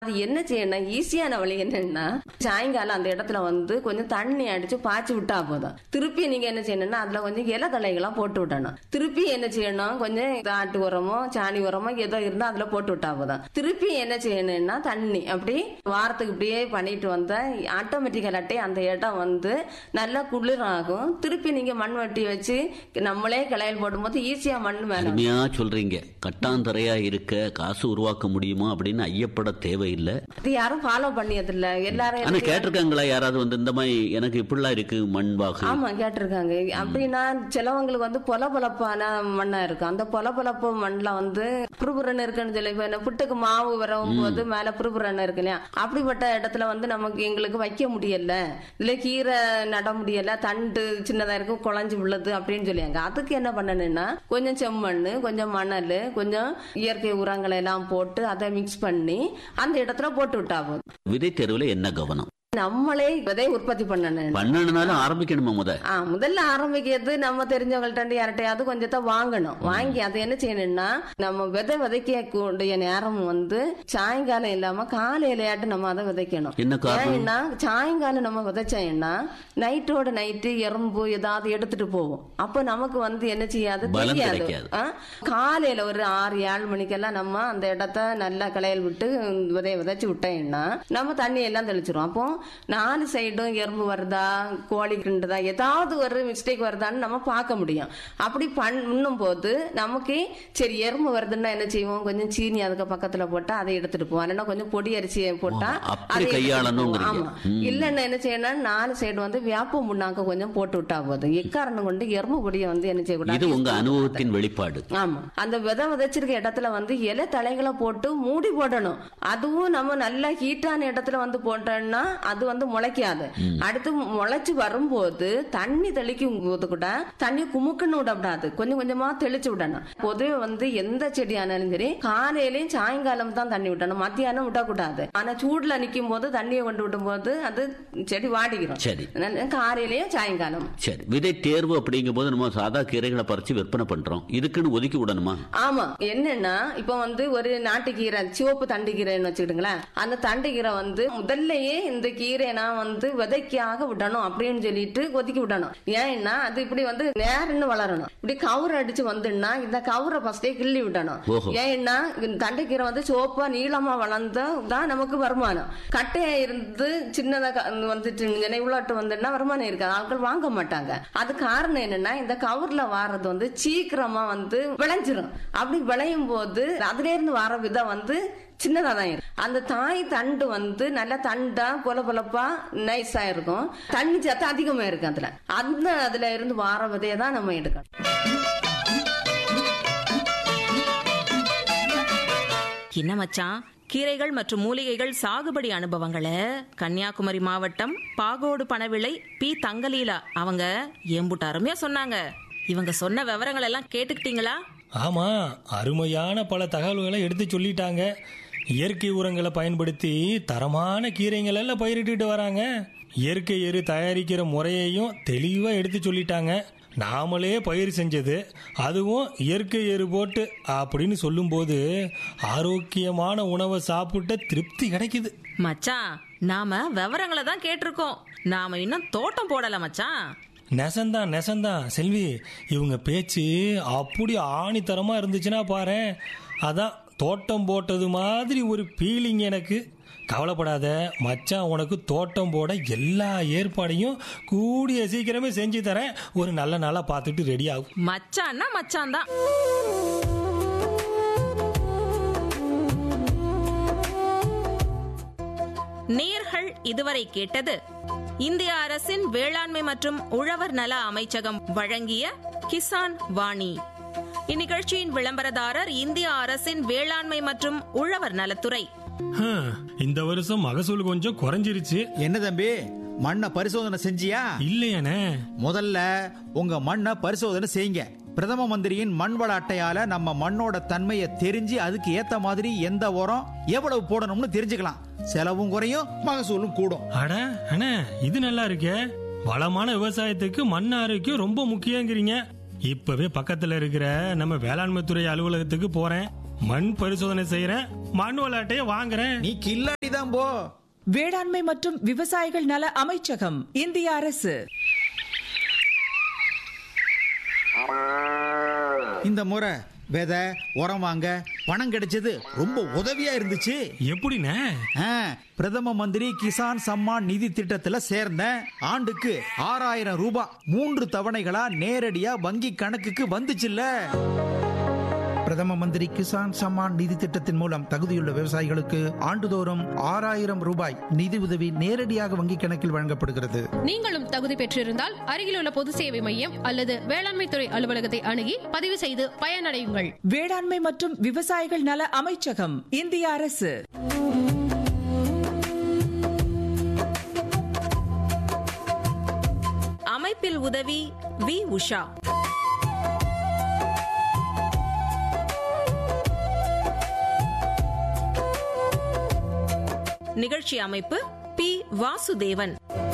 அது என்ன செய்யணும் ஈஸியான வழி என்னன்னா சாயங்காலம் அந்த இடத்துல வந்து கொஞ்சம் தண்ணி அடிச்சு பாய்ச்சி விட்டா போதும் திருப்பி நீங்க என்ன செய்யணும்னா அதுல கொஞ்சம் இலை தழைகளா போட்டு விடணும் திருப்பி என்ன செய்யணும் கொஞ்சம் ஆட்டு உரமோ சாணி உரமோ ஏதோ இருந்தா அதுல போட்டு விட்டா போதும் திருப்பி என்ன செய்யணும்னா தண்ணி அப்படி வாரத்துக்கு இப்படியே பண்ணிட்டு வந்தா ஆட்டோமேட்டிக்கலாட்டே அந்த இடம் வந்து நல்லா குளிராகும் திருப்பி நீங்க மண் வட்டி வச்சு நம்மளே கிளையல் போடும்போது ஈஸியா மண் மேல வந்துரும். அருமையா சொல்றீங்க கட்டாந்தரையா இருக்க காசு உருவாக்க முடியுமா அப்படின்னு ஐயப்பட தேவையில்லை இது யாரும் ஃபாலோ பண்ணியதில்ல எல்லாரும் ஆனா கேட்டிருக்காங்களா யாராவது வந்து இந்த மாதிரி எனக்கு இப்படிலாம் இருக்கு மண் வாகு ஆமா கேட்டிருக்காங்க அப்படின்னா சிலவங்களுக்கு வந்து பொல பொலப்பான மண்ணா இருக்கும் அந்த பொல பொலப்பு மண்ணில் வந்து புறுபுறன்னு இருக்குன்னு சொல்லி இப்ப என்ன புட்டுக்கு மாவு வரவும் போது மேல புறுபுறன்னு இருக்கு இல்லையா அப்படிப்பட்ட இடத்துல வந்து நமக்கு எங்களுக்கு வைக்க முடியல இதுல கீரை நட முடியல தண்டு சின்னதா இருக்கும் குழஞ்சு உள்ளது அப்படின்னு சொல்லியாங்க அதுக்கு என்ன பண்ணணும்னா கொஞ்சம் செம்மண் கொஞ்சம் மணல் கொஞ்சம் இயற்கை உரங்களை எல்லாம் போட்டு அதை மிக்ஸ் பண்ணி அந்த இடத்துல போட்டு விட்டா போதும் விதை தேர்வுல என்ன கவனம் நம்மளே விதை உற்பத்தி பண்ணணும் பண்ணணும்னாலும் ஆரம்பிக்கணுமா முத ஆ முதல்ல ஆரம்பிக்கிறது நம்ம தெரிஞ்சவங்கள்ட்ட யார்கிட்டயாவது கொஞ்சத்தை வாங்கணும் வாங்கி அதை என்ன செய்யணும்னா நம்ம விதை விதைக்க கூடிய நேரம் வந்து சாயங்காலம் இல்லாம காலையிலையாட்டு நம்ம அதை விதைக்கணும் என்ன காரணம் ஏன்னா சாயங்காலம் நம்ம விதைச்சோம்னா நைட்டோட நைட்டு எறும்பு ஏதாவது எடுத்துட்டு போவோம் அப்ப நமக்கு வந்து என்ன செய்யாது பலம் தெரியாது கிடைக்காது. ஆ? காலையில ஒரு ஆறு ஏழு மணிக்கெல்லாம் நம்ம அந்த இடத்த நல்லா களையல் விட்டு விதைய விதைச்சு விட்டோம்னா நம்ம தண்ணி எல்லாம் தெளிச்சிரும் அப்போ நாலு சைடும் எறும்பு வருதா கோழி கிண்டுதா ஏதாவது ஒரு மிஸ்டேக் வருதான்னு நம்ம பார்க்க முடியும் அப்படி பண்ணும் போது நமக்கு சரி எறும்பு வருதுன்னா என்ன செய்வோம் கொஞ்சம் சீனி அதுக்கு பக்கத்துல போட்டா அதை எடுத்துட்டு போவோம் இல்லைன்னா கொஞ்சம் பொடி அரிசியை போட்டா ஓ, அப்படி அதை எடுத்துட்டு கையாளணுங்கிறீங்க. போவோம். ஆமா இல்லன்னா என்ன செய்யணும் நாலு சைடு வந்து வேப்ப முன்னாக்க கொஞ்சம் போட்டு விட்டா போதும் எக்காரணம் கொண்டு எறும்பு பொடியை வந்து என்ன செய்யக்கூடாது இது உங்க அனுபவத்தின் வெளிப்பாடு ஆமா அந்த விதை விதைச்சிருக்க இடத்துல வந்து இலை தலைகளை போட்டு மூடி போடணும் அதுவும் நம்ம நல்லா ஹீட்டான இடத்துல வந்து போட்டோம்னா அது வந்து முளைக்காது அடுத்து முளைச்சு வரும்போது தண்ணி தெளிக்கும் போது கூட தண்ணி குமுக்குன்னு விடக்கூடாது கொஞ்சம் கொஞ்சமா தெளிச்சு விடணும் பொதுவே வந்து எந்த செடியானாலும் சரி காலையிலயும் சாயங்காலம் தான் தண்ணி விடணும் மத்தியானம் விடக்கூடாது ஆனா சூடுல நிக்கும் போது தண்ணியை கொண்டு விடும் போது அது செடி வாடிக்கிறோம் சரி அதனால காலையிலயும் சாயங்காலம் சரி விதை தேர்வு அப்படிங்கும் போது நம்ம சாதா கீரைகளை பறிச்சு விற்பனை பண்றோம் இதுக்குன்னு ஒதுக்கி விடணுமா ஆமா என்னன்னா இப்ப வந்து ஒரு நாட்டுக்கீரை சிவப்பு தண்டு கீரைன்னு வச்சுக்கிட்டுங்களேன் அந்த தண்டு கீரை வந்து முதல்லயே இந்த கீரை நான் வந்து விதைக்காக விடணும் அப்படின்னு சொல்லிட்டு ஒதுக்கி விடணும் ஏன்னா அது இப்படி வந்து நேரன்னு வளரணும் இப்படி கவுர் அடிச்சு வந்துன்னா இந்த கவுரை ஃபர்ஸ்டே கிள்ளி விடணும் ஓஹோ. ஏன்னா இந்த தண்டுக்கீரை வந்து சிவப்பா நீளமா வளர்ந்தா தான் நமக்கு வருமானம் கட்டையா இருந்து சின்னதா க- வந்துட்டு இவ்வளோட்டு வந்துன்னா வருமானம் இருக்காது ஆட்கள் வாங்க மாட்டாங்க அது காரணம் என்னன்னா இந்த கவர்ல வாரது வந்து சீக்கிரமா வந்து விளைஞ்சிரும் அப்படி விளையும் போது அதுல இருந்து வர விதம் வந்து சின்னதா தான் இருக்கும் அந்த தாய் தண்டு வந்து நல்ல தண்டா பொல பொலப்பா நைஸா இருக்கும் தண்ணி சத்து அதிகமா இருக்கும் அதுல அந்த அதுல இருந்து வார விதையை தான் நம்ம எடுக்கணும் என்ன மச்சான் கீரைகள் மற்றும் மூலிகைகள் சாகுபடி அனுபவங்களை கன்னியாகுமரி மாவட்டம் பாகோடு பணவிளை பி தங்கலீலா அவங்க எம்புட்டு அருமையா சொன்னாங்க இவங்க சொன்ன விவரங்கள் எல்லாம் கேட்டுக்கிட்டீங்களா ஆமா அருமையான பல தகவல்களை எடுத்து சொல்லிட்டாங்க இயற்கை உரங்களை பயன்படுத்தி தரமான கீரைகள் எல்லாம் பயிரிட்டுட்டு வராங்க இயற்கை எரு தயாரிக்கிற முறையையும் தெளிவா எடுத்து சொல்லிட்டாங்க நாமளே பயிர் செஞ்சது அதுவும் இயற்கை எரு போட்டு அப்படின்னு சொல்லும்போது ஆரோக்கியமான உணவை சாப்பிட்ட திருப்தி கிடைக்குது மச்சான் நாம விவரங்களை தான் கேட்டிருக்கோம் நாம இன்னும் தோட்டம் போடல மச்சான் நெசந்தான் நெசந்தான் செல்வி இவங்க பேச்சு அப்படி ஆணித்தரமா இருந்துச்சுன்னா பாரு அதான் தோட்டம் போட்டது மாதிரி ஒரு ஃபீலிங் எனக்கு கவலைப்படாத மச்சான் உனக்கு தோட்டம் போட எல்லா ஏற்பாடையும் கூடிய சீக்கிரமே செஞ்சு தரேன் ஒரு நல்ல நாளா பார்த்துட்டு ரெடி ஆகும் மச்சான்னா மச்சான் தான் நேர்கள் இதுவரை கேட்டது இந்திய அரசின் வேளாண்மை மற்றும் உழவர் நல அமைச்சகம் வழங்கிய கிசான் வாணி இந்நிகழ்ச்சியின் விளம்பரதாரர் இந்திய அரசின் வேளாண்மை மற்றும் உழவர் நலத்துறை ஹம், இந்த வருஷம் மகசூல் கொஞ்சம் குறைஞ்சிருச்சு என்ன தம்பி மண்ணை பரிசோதனை செஞ்சியா இல்லையானே முதல்ல உங்க மண்ணை பரிசோதனை செய்யுங்க பிரதம மந்திரியின் மண் வள அட்டையால நம்ம மண்ணோட தன்மையை தெரிஞ்சு அதுக்கு ஏத்த மாதிரி எந்த உரம் எவ்வளவு போடணும்னு தெரிஞ்சுக்கலாம் செலவும் குறையும் மகசூலும் கூடும் அட அண்ணே இது நல்லா இருக்கே வளமான விவசாயத்துக்கு மண் ஆரோக்கியம் ரொம்ப முக்கியங்கிறீங்க இப்பவே பக்கத்துல இருக்கிற நம்ம வேளாண்மை துறை அலுவலகத்துக்கு போறேன் மண் பரிசோதனை செய்யறேன் மண் விளையாட்டையே வாங்குறேன் நீ கில்லாடி தான் போ வேளாண்மை மற்றும் விவசாயிகள் நல அமைச்சகம் இந்திய அரசு இந்த முறை விதை உரம் வாங்க பணம் கிடைச்சது ரொம்ப உதவியா இருந்துச்சு எப்படிண்ணே ஆ, பிரதம மந்திரி கிசான் சம்மான் நிதி திட்டத்துல சேர்ந்தேன் ஆண்டுக்கு ஆறாயிரம் ரூபாய் மூன்று தவணைகளா நேரடியா வங்கி கணக்குக்கு வந்துச்சுல்ல பிரதம மந்திரி கிசான் சம்மான் நிதி திட்டத்தின் மூலம் தகுதியுள்ள விவசாயிகளுக்கு ஆண்டுதோறும் ஆறாயிரம் ரூபாய் நிதி உதவி நேரடியாக வங்கிக் கணக்கில் வழங்கப்படுகிறது நீங்களும் தகுதி பெற்றிருந்தால் அருகிலுள்ள பொது சேவை மையம் அல்லது வேளாண்மை துறை அலுவலகத்தை அணுகி பதிவு செய்து பயனடையுங்கள் வேளாண்மை மற்றும் விவசாயிகள் நல அமைச்சகம் இந்திய அரசு அமைப்பில் உதவி வி உஷா நிகழ்ச்சி அமைப்பு பி வாசுதேவன்